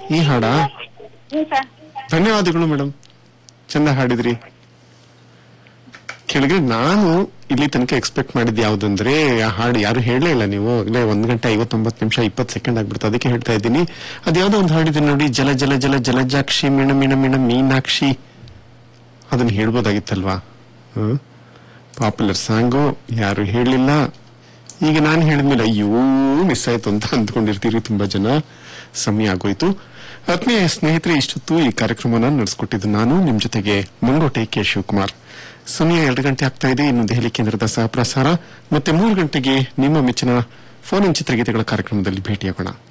ಈ ಹಾಡ ಹ್ಞೂ ಸರ್ ಧನ್ಯವಾದಗಳು ಮೇಡಮ್ ಚಂದ ಹಾಡಿದ್ರಿ ಕೆಳಗೆ ನಾನು ಇಲ್ಲಿ ತನಕ ಎಕ್ಸ್ಪೆಕ್ಟ್ ಮಾಡಿದ್ ಯಾವ್ದಂದ್ರೆ ಆ ಹಾಡು ಯಾರು ಹೇಳಲೇ ಇಲ್ಲ ನೀವು ಆಗ್ಲೇ ಒಂದ್ ಗಂಟೆ ಐವತ್ತೊಂಬತ್ತು ನಿಮಿಷ ಇಪ್ಪತ್ತು ಸೆಕೆಂಡ್ ಆಗ್ಬಿಡ್ತು ಅದಕ್ಕೆ ಹೇಳ್ತಾ ಇದ್ದೀನಿ ಅದ್ಯಾವ್ದೋ ಒಂದು ಹಾಡಿದೆ ನೋಡಿ ಜಲ ಜಲ ಜಲ ಜಲಜಾಕ್ಷಿ ಮಿಣ ಮಿಣ ಮಿಣ ಮೀನಾಕ್ಷಿ ಅದನ್ನ ಹೇಳ್ಬೋದಾಗಿತ್ತಲ್ವಾ ಪಾಪ್ಯುಲರ್ ಸಾಂಗು ಯಾರು ಹೇಳಿಲ್ಲ ಈಗ ನಾನು ಹೇಳಿದ್ಮೇಲೆ ಅಯ್ಯೋ ಮಿಸ್ ಆಯ್ತು ಅಂತ ಅಂದ್ಕೊಂಡಿರ್ತೀರಿ ತುಂಬಾ ಜನ ಸಮಯ ಆಗೋಯ್ತು ಆತ್ಮೀಯ ಸ್ನೇಹಿತರೆ ಇಷ್ಟೊತ್ತು ಈ ಕಾರ್ಯಕ್ರಮನ ನಡೆಸ್ಕೊಟ್ಟಿದ್ದು ನಾನು ನಿಮ್ ಜೊತೆಗೆ ಮಂಗೋಟೆ ಕೆ ಶಿವಕುಮಾರ್ ಸಮಯ ಎರಡು ಗಂಟೆ ಆಗ್ತಾ ಇದೆ ಇನ್ನು ದೆಹಲಿ ಕೇಂದ್ರದ ಸಹ ಪ್ರಸಾರ ಮತ್ತೆ ಮೂರು ಗಂಟೆಗೆ ನಿಮ್ಮ ಮೆಚ್ಚಿನ ಫೋನ್ ಇನ್ ಚಿತ್ರಗೀತೆಗಳ ಕಾರ್ಯಕ್ರಮದಲ್ಲಿ ಭೇಟಿಯಾಗೋಣ